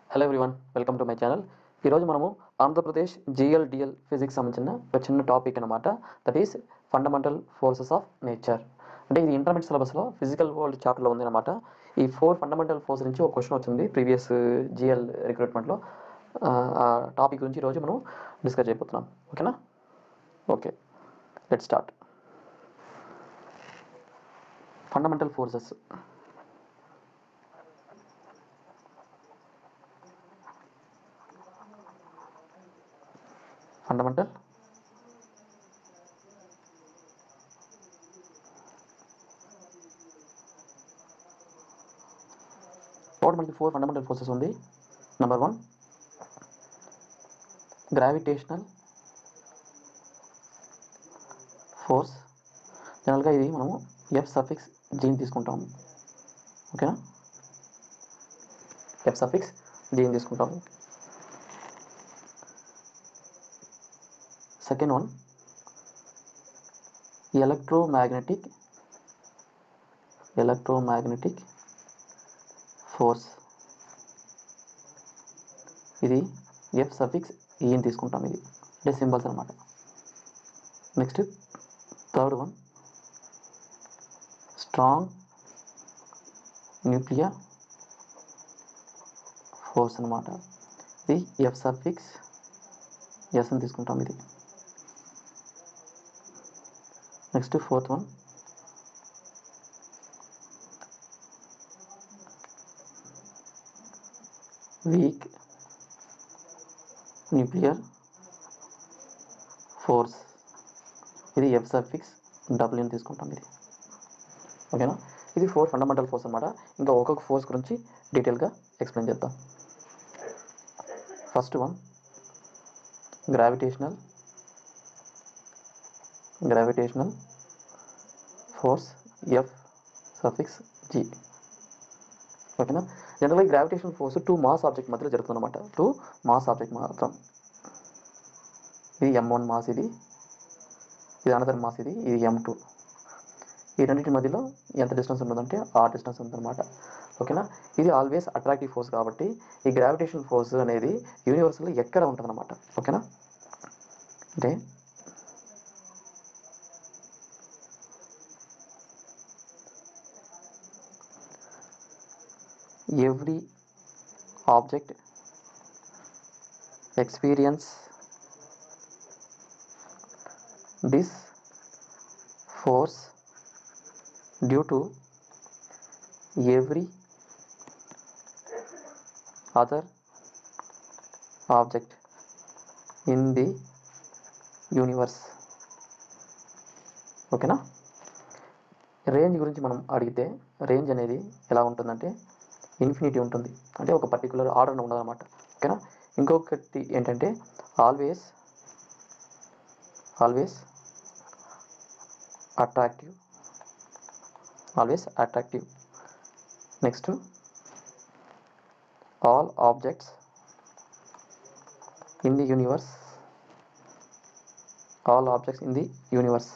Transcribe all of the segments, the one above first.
hello everyone welcome to my channel ఈరోజు మనము Andhra Pradesh GL DL physics సంబంధించిన ఒక చిన్న టాపిక్ అనమాట that is fundamental forces of nature అంటే ఇది ఇంటర్మీడియట్ సిలబస్లో ఫిజికల్ వరల్డ్ చాప్టర్లో ఉంది అనమాట ఈ ఫోర్ ఫండమెంటల్ ఫోర్స్ నుంచి ఒక క్వశ్చన్ వచ్చింది ప్రీవియస్ జిఎల్ రిక్రూట్మెంట్లో ఆ టాపిక్ గురించి ఈరోజు మనం డిస్కస్ చేయబోతున్నాం ఓకేనా okay let start fundamental forces fundamental total మనకి ఫోర్ ఫండమెంటల్ ఫోర్సెస్ ఉంది నెంబర్ వన్ గ్రావిటేషనల్ ఫోర్స్ జనరల్గా ఇది మనము ఎఫ్ సఫిక్స్ జీన్ తీసుకుంటాము ఓకేనా ఎఫ్ సఫిక్స్ జీన్ తీసుకుంటాము second one electromagnetic electromagnetic force ఇది ఎఫ్ సఫిక్స్ ఈని తీసుకుంటాం ఇది అంటే సింబల్స్ అనమాట next third one strong nuclear force అనమాట ఇది ఎఫ్ సఫిక్స్ ఎస్ అని తీసుకుంటాం ఇది next fourth one weak nuclear force ఇది ఎఫ్ సఫిక్స్ డబ్ల్యూని తీసుకుంటాం ఇది ఓకేనా ఇది ఫోర్ ఫండమెంటల్ ఫోర్స్ అనమాట ఇంకా ఒక్కొక్క ఫోర్స్ గురించి డీటెయిల్గా ఎక్స్ప్లెయిన్ చేద్దాం first one gravitational gravitational force F suffix G ఓకేనా జనరల్గా ఈ gravitational force two mass object మధ్యలో జరుగుతుందన్నమాట టూ మాస్ ఆబ్జెక్ట్ మాత్రం ఇది ఎం వన్ మాస్ ఇది ఇది అనదర్ మాస్ ఇది ఇది ఎం టూ ఈ రెండింటి మధ్యలో ఎంత డిస్టెన్స్ ఉంటుందంటే ఆ డిస్టెన్స్ ఉందన్నమాట ఓకేనా ఇది ఆల్వేస్ అట్రాక్టివ్ ఫోర్స్ కాబట్టి ఈ గ్రావిటేషనల్ ఫోర్స్ అనేది యూనివర్సల్లో ఎక్కడ ఉంటుందన్నమాట ఓకేనా అంటే every object experience this force due to every other object in the universe ఓకేనా రేంజ్ గురించి మనం అడిగితే రేంజ్ అనేది ఎలా ఉంటుందంటే ఇన్ఫినిటీ ఉంటుంది అంటే ఒక పర్టికులర్ ఆర్డర్ ఉండదన్నమాట ఓకేనా ఇంకొకటి ఏంటంటే always always attractive always attractive next all objects in the universe all objects in the universe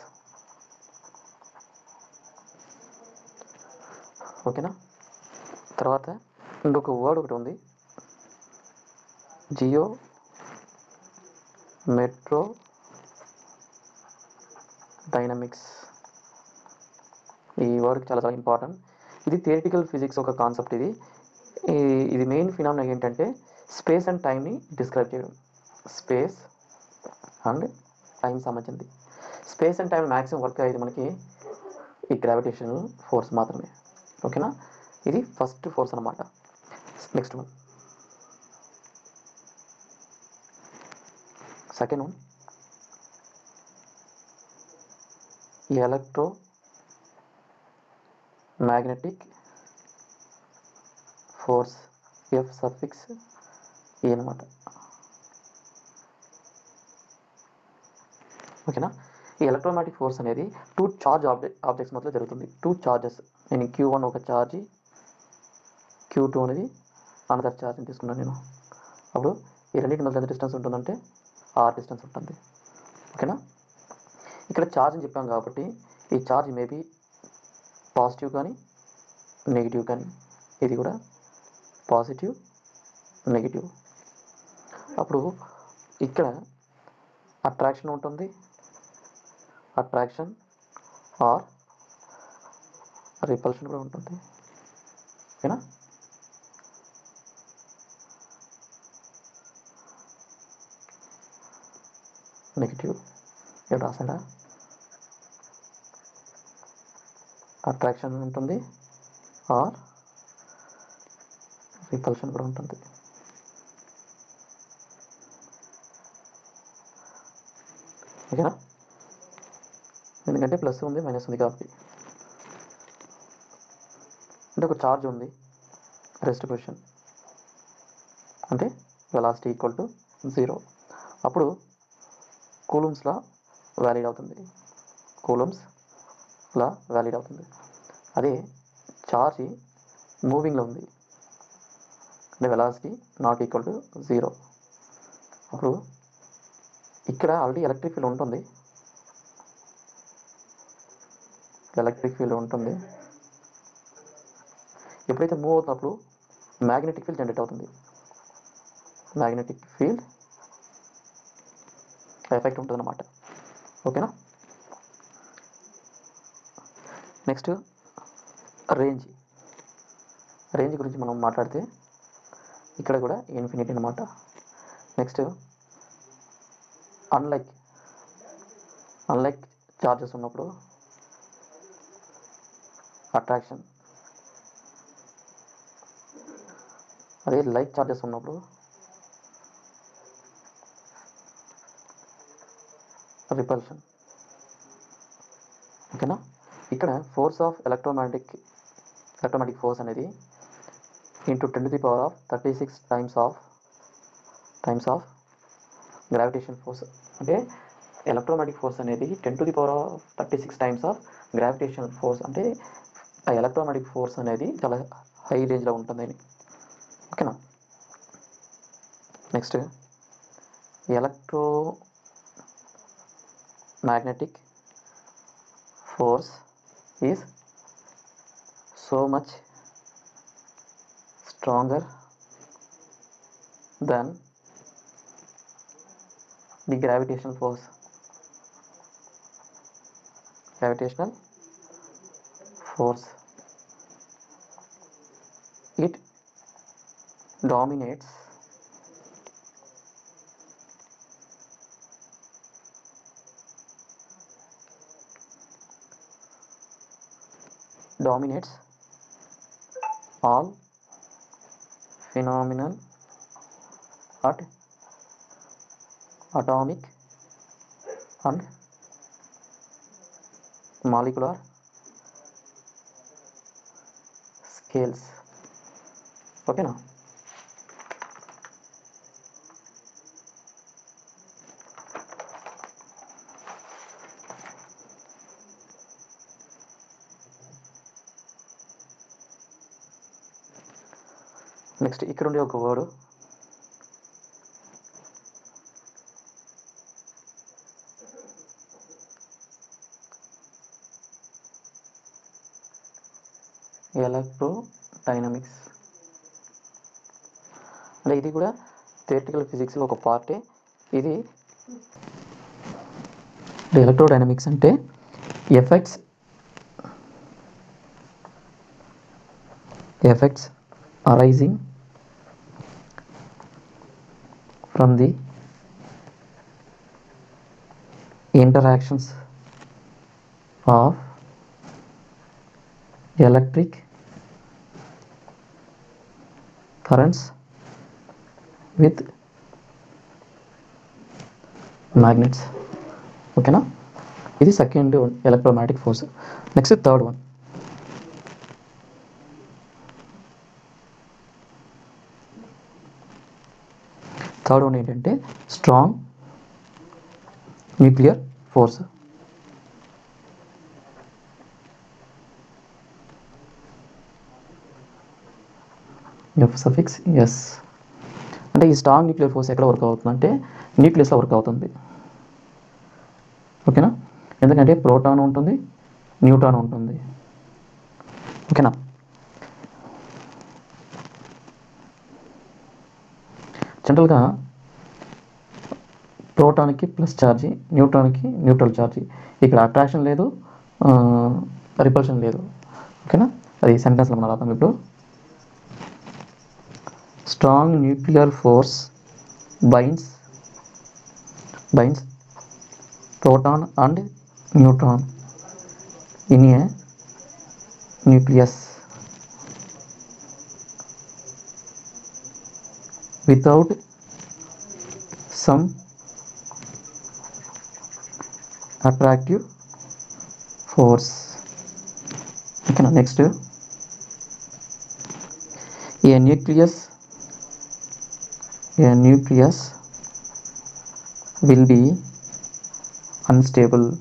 ఓకేనా తర్వాత ఇంకొక వర్డ్ ఒకటి ఉంది జియో మెట్రో డైనమిక్స్ ఈ వర్డ్ చాలా చాలా ఇంపార్టెంట్ ఇది థియరిటికల్ ఫిజిక్స్ ఒక కాన్సెప్ట్ ఇది ఈ- ఇది మెయిన్ ఫినామినా ఏంటంటే స్పేస్ అండ్ టైంని డిస్క్రైబ్ చేయడం స్పేస్ అండ్ టైం సంబంధించింది space and time maximum work అయ్యేది మనకి ఈ గ్రావిటేషన్ ఫోర్స్ మాత్రమే ఓకేనా ఇది ఫస్ట్ ఫోర్స్ అనమాట next one second one electromagnetic force F suffix A అనమాట ఓకేనా ఈ ఎలక్ట్రోమాటిక్ ఫోర్స్ అనేది టూ చార్జ్ ఆబ్జెక్ట్ ఆబ్జెక్ట్స్ మధ్యలో జరుగుతుంది టూ చార్జెస్ నేను క్యూ వన్ ఒక ఛార్జ్ క్యూ టూ అనేది అనదర్ ఛార్జ్ని తీసుకున్నాను నేను అప్పుడు ఈ రెండింటి మధ్య ఎంత డిస్టెన్స్ ఉంటుందంటే ఆర్ డిస్టెన్స్ ఉంటుంది ఓకేనా ఇక్కడ ఛార్జ్ అని చెప్పాం కాబట్టి ఈ ఛార్జ్ మేబీ పాజిటివ్ కానీ నెగిటివ్ కానీ ఇది కూడా పాజిటివ్ నెగిటివ్ అప్పుడు ఇక్కడ అట్రాక్షన్ ఉంటుంది అట్రాక్షన్ ఆర్ రిపల్షన్ కూడా ఉంటుంది ఓకేనా నెగిటివ్ ఇక్కడ రాసాడా అట్రాక్షన్ ఉంటుంది ఆర్ రిపల్షన్ కూడా ఉంటుంది ఓకేనా ఎందుకంటే ప్లస్ ఉంది మైనస్ ఉంది కాబట్టి అంటే ఒక ఛార్జ్ ఉంది రెస్ట్ పొజిషన్ అంటే వెలాసిటీ ఈక్వల్ టు జీరో అప్పుడు కూలమ్స్లా వ్యాలిడ్ అవుతుంది కూలమ్స్లా వ్యాలిడ్ అవుతుంది అదే ఛార్జ్ మూవింగ్లో ఉంది అంటే velocity not equal to zero అప్పుడు ఇక్కడ ఆల్రెడీ ఎలక్ట్రిక్ ఫీల్డ్ ఉంటుంది ఎలక్ట్రిక్ ఫీల్డ్ ఉంటుంది ఎప్పుడైతే మూవ్ అవుతున్నప్పుడు మ్యాగ్నెటిక్ ఫీల్డ్ జనరేట్ అవుతుంది మ్యాగ్నెటిక్ ఫీల్డ్ ఎఫెక్ట్ ఉంటుంది అన్నమాట ఓకేనా నెక్స్ట్ రేంజ్ రేంజ్ గురించి మనం మాట్లాడితే ఇక్కడ కూడా ఇన్ఫినిటీ అనమాట నెక్స్ట్ అన్లైక్ అన్లైక్ చార్జెస్ ఉన్నప్పుడు అట్రాక్షన్ అదే లైక్ చార్జెస్ ఉన్నప్పుడు రిపల్షన్ ఓకేనా ఇక్కడ force of electromagnetic electromagnetic force అనేది into ten to the power of thirty six times of times of gravitation force అంటే ఎలక్ట్రోమాగ్నెటిక్ ఫోర్స్ అనేది ten to the power of thirty six times of gravitation force అంటే ఆ electromagnetic force అనేది చాలా high రేంజ్లో ఉంటుందని ఓకేనా next electromagnetic force is so much stronger than the gravitational force gravitational force it dominates dominates all phenomenon at atomic and molecular scales ఓకేనా next ఇక్కడ ఉండే ఒక వర్డ్ ఎలక్ట్రో డైనమిక్స్ అంటే ఇది కూడా థియరిటికల్ ఫిజిక్స్లో ఒక పార్టే ఇది ఎలక్ట్రో డైనమిక్స్ అంటే effects effects arising from the interactions of electric currents with magnets ఓకేనా ఇది second electromagnetic force next third one third one ఏంటంటే strong nuclear force F suffix S అంటే ఈ స్ట్రాంగ్ న్యూక్లియర్ ఫోర్స్ ఎక్కడ వర్క్ అవుతుందంటే న్యూక్లియస్లో work అవుతుంది ఓకేనా ఎందుకంటే ప్రోటాన్ ఉంటుంది న్యూట్రాన్ ఉంటుంది ఓకేనా జనరల్గా ప్రోటాన్కి ప్లస్ ఛార్జీ న్యూట్రాన్కి న్యూట్రల్ ఛార్జీ ఇక్కడ అట్రాక్షన్ లేదు రిపల్షన్ లేదు ఓకేనా అది సెంటెన్స్లో మనం రాద్దాం ఇప్పుడు strong nuclear force binds binds proton and neutron in a nucleus without some attractive force okay now next a nucleus a nucleus will be unstable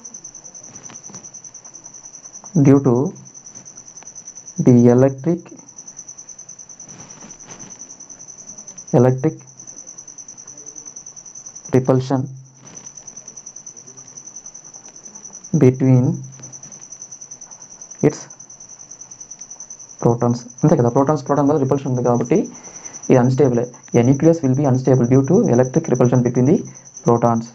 due to the electric electric repulsion between its protons అంతే కదా protons proton మీద repulsion ఉంది కాబట్టి ఇది unstable a nucleus will be unstable due to electric repulsion between the protons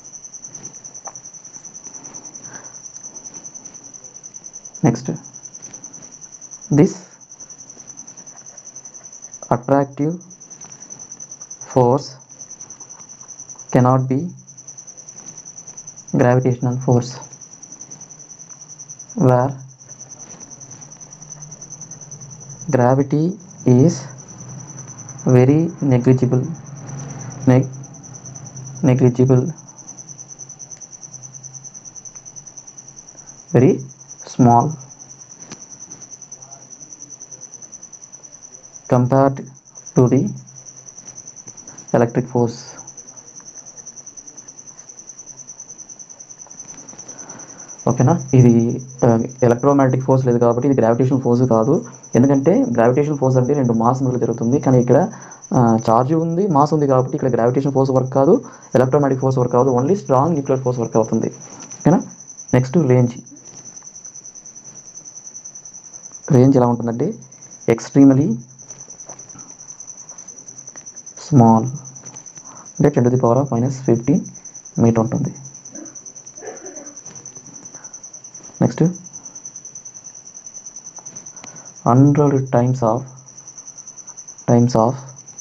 next this attractive force cannot be gravitational force where gravity is very negligible neg- negligible very small compared to the electric force ఓకేనా ఇది electromagnetic force లేదు కాబట్టి ఇది gravitation force కాదు ఎందుకంటే gravitation force అంటే రెండు mass మధ్యలో జరుగుతుంది కానీ ఇక్కడ ఛార్జ్ ఉంది మాస్ ఉంది కాబట్టి ఇక్కడ గ్రావిటేషన్ ఫోర్స్ వర్క్ కాదు ఎలక్ట్రోమాగ్నెటిక్ ఫోర్స్ వర్క్ కాదు only strong nuclear force work అవుతుంది ఓకేనా నెక్స్ట్ రేంజ్ రేంజ్ ఎలా ఉంటుందంటే ఎక్స్ట్రీమలీ స్మాల్ అంటే ten to the power of minus fifteen metre ఉంటుంది next hundred times of times of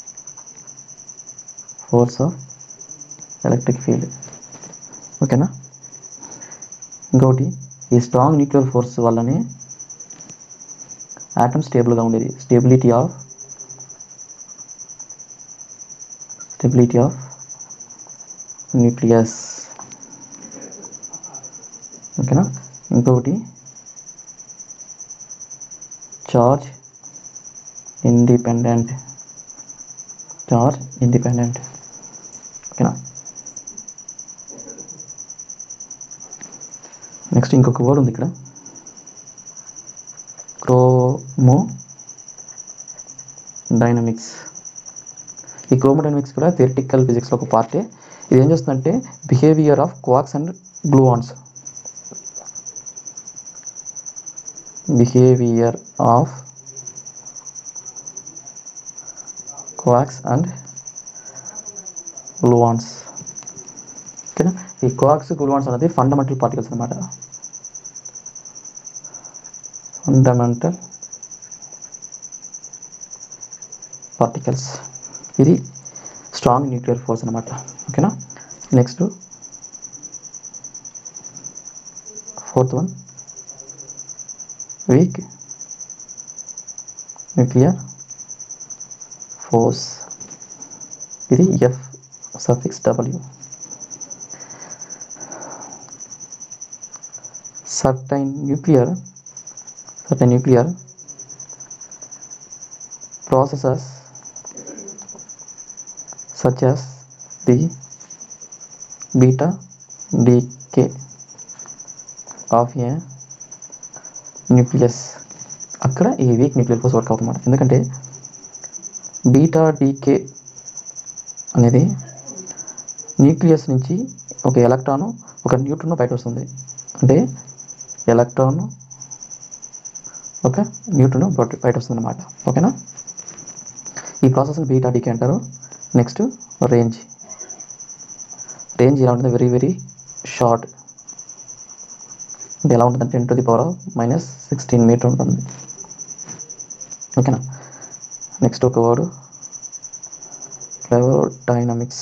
force of electric field ఓకేనా ఇంకొకటి ఈ స్ట్రాంగ్ న్యూక్లియర్ ఫోర్స్ వల్లనే ఆటమ్ స్టేబుల్గా ఉండేది stability of stability of nucleus ఓకేనా ఇంకొకటి చార్జ్ ఇండిపెండెంట్ చార్జ్ ఇండిపెండెంట్ ఓకేనా నెక్స్ట్ ఇంకొక వర్డ్ ఉంది ఇక్కడ క్రోమో డైనమిక్స్ ఈ క్రోమోడైనమిక్స్ కూడా థియరిటికల్ ఫిజిక్స్లో ఒక పార్టే ఇది ఏం చేస్తుందంటే behaviour of quarks and gluons behaviour of quarks and gluons ఓకేనా ఈ క్వాక్స్ గ్లూఆన్స్ అనేది ఫండమెంటల్ పార్టికల్స్ అనమాట ఫండమెంటల్ పార్టికల్స్ ఇది స్ట్రాంగ్ న్యూక్లియర్ ఫోర్స్ అనమాట ఓకేనా next fourth one weak nuclear force ఇది F suffix W certain nuclear certain nuclear processes such as the beta decay of a nucleus అక్కడ ఈ week nuclear force work అవుతుంది ఎందుకంటే beta DK అనేది nucleus నుంచి ఒక ఎలక్ట్రాను ఒక న్యూట్రన్ బయట వస్తుంది అంటే ఎలక్ట్రాన్ ఓకే న్యూట్రన్ బయట వస్తుంది అనమాట ఓకేనా ఈ ప్రాసెస్ని బీటా డీకే అంటారు నెక్స్ట్ రేంజ్ రేంజ్ ఎలా ఉంటుంది వెరీ వెరీ షార్ట్ ఇది ఎలా ఉంటుంది ten to the power minus sixteen metre ఉంటుంది ఓకేనా నెక్స్ట్ ఒక వర్డ్ ఫ్లేవర్ డైనమిక్స్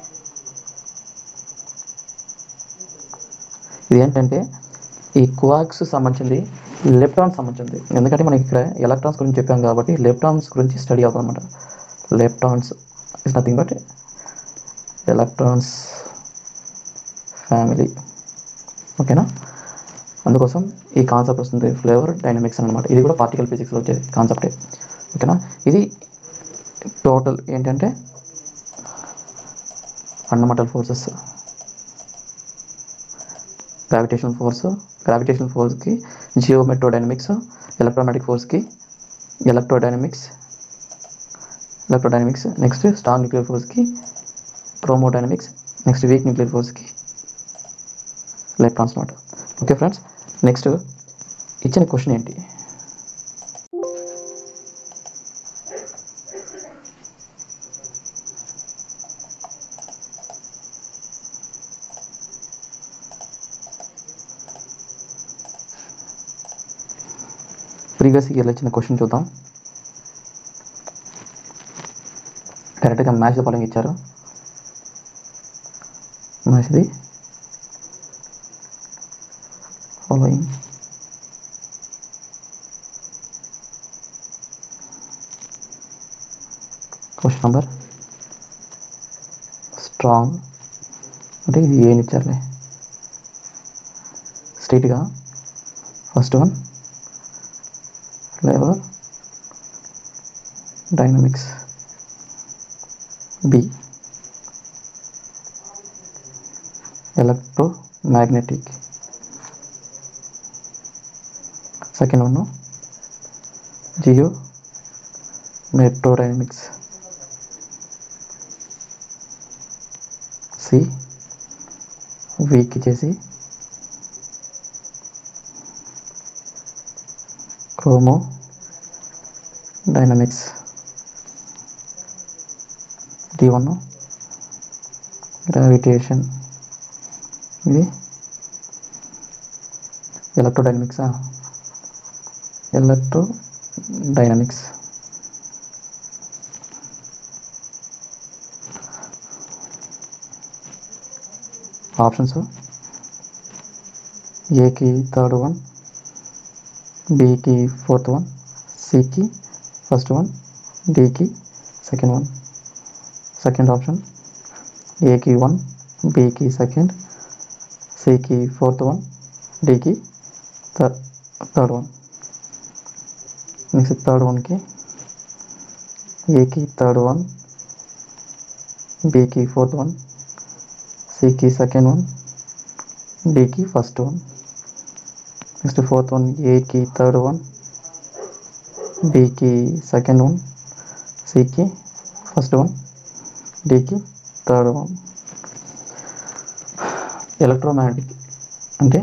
ఇది ఏంటంటే ఈ క్వాక్స్ సంబంధించింది లెప్టాన్స్ సంబంధించింది ఎందుకంటే మనకి ఇక్కడ ఎలక్ట్రాన్స్ గురించి చెప్పాం కాబట్టి లెప్టాన్స్ గురించి స్టడీ అవుతుంది అనమాట leptons is nothing but electrons family ఓకేనా అందుకోసం ఈ కాన్సెప్ట్ వస్తుంది ఫ్లేవర్ డైనమిక్స్ అనమాట ఇది కూడా పార్టికల్ ఫిజిక్స్లో వచ్చే కాన్సెప్టే ఓకేనా ఇది టోటల్ ఏంటంటే fundamental forces gravitation force gravitation ఫోర్స్కి జియోమెట్రోడైనమిక్స్ ఎలక్ట్రోమాటిక్ ఫోర్స్కి electrodynamics electrodynamics next strong nuclear ఫోర్స్కి క్రోమోడైనమిక్స్ నెక్స్ట్ వీక్ న్యూక్లియర్ ఫోర్స్కి ఎలక్ట్రాన్స్ అనమాట ఓకే ఫ్రెండ్స్ నెక్స్ట్ ఇచ్చిన క్వశ్చన్ ఏంటి ప్రీవియస్ ఇయర్లో ఇచ్చిన క్వశ్చన్ చూద్దాం డైరెక్ట్గా మ్యాచ్ ఫాలోయింగ్ ఇచ్చారు మ్యాచ్ది ఫాలోయింగ్ క్వశ్చన్ నెంబర్ స్ట్రాంగ్ అంటే ఇది ఏని ఇచ్చారులే స్ట్రైట్గా first one flavour dynamics B electromagnetic second one geometrodynamics C weak చేసి chromodynamics D one gravitation ఇది ఎలక్ట్రోడైనమిక్సా ఎలక్ట్రో డైనమిక్స్ ఆప్షన్స్ ఏకి థర్డ్ వన్ బికి ఫోర్త్ వన్ సికి ఫస్ట్ వన్ డికి సెకండ్ వన్ సెకండ్ ఆప్షన్ ఏకి వన్ బికి second సికి fourth one డికి థర్డ్ వన్ నెక్స్ట్ థర్డ్ వన్కి ఏకి థర్డ్ వన్ బికి ఫోర్త్ వన్ సికి సెకండ్ వన్ డికి first one next fourth one ఏకి థర్డ్ వన్ బికి సెకండ్ వన్ సికి ఫస్ట్ వన్ డికి థర్డ్ వన్ ఎలక్ట్రోమాగ్నెటిక్ అంటే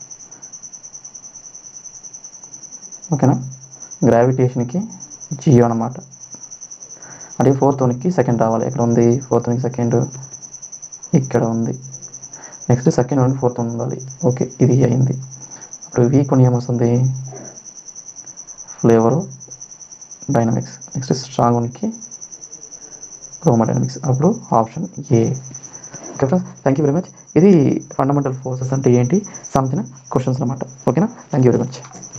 ఓకేనా గ్రావిటేషన్కి జియో అనమాట అంటే ఫోర్త్ వన్కి సెకండ్ రావాలి ఎక్కడ ఉంది ఫోర్త్ వన్కి సెకండ్ ఇక్కడ ఉంది next second one fourth one ఉండాలి ఓకే ఇది అయింది ఇప్పుడు వీక్ వన్ ఏమొస్తుంది ఫ్లేవరు డైనమిక్స్ నెక్స్ట్ స్ట్రాంగ్ వన్కి క్రోమోడైనమిక్స్ అప్పుడు option A okay friends thank you very much ఇది ఫండమెంటల్ ఫోర్సెస్ అంటే ఏంటి సంబంధించిన క్వశ్చన్స్ అనమాట ఓకేనా థ్యాంక్ యూ వెరీ మచ్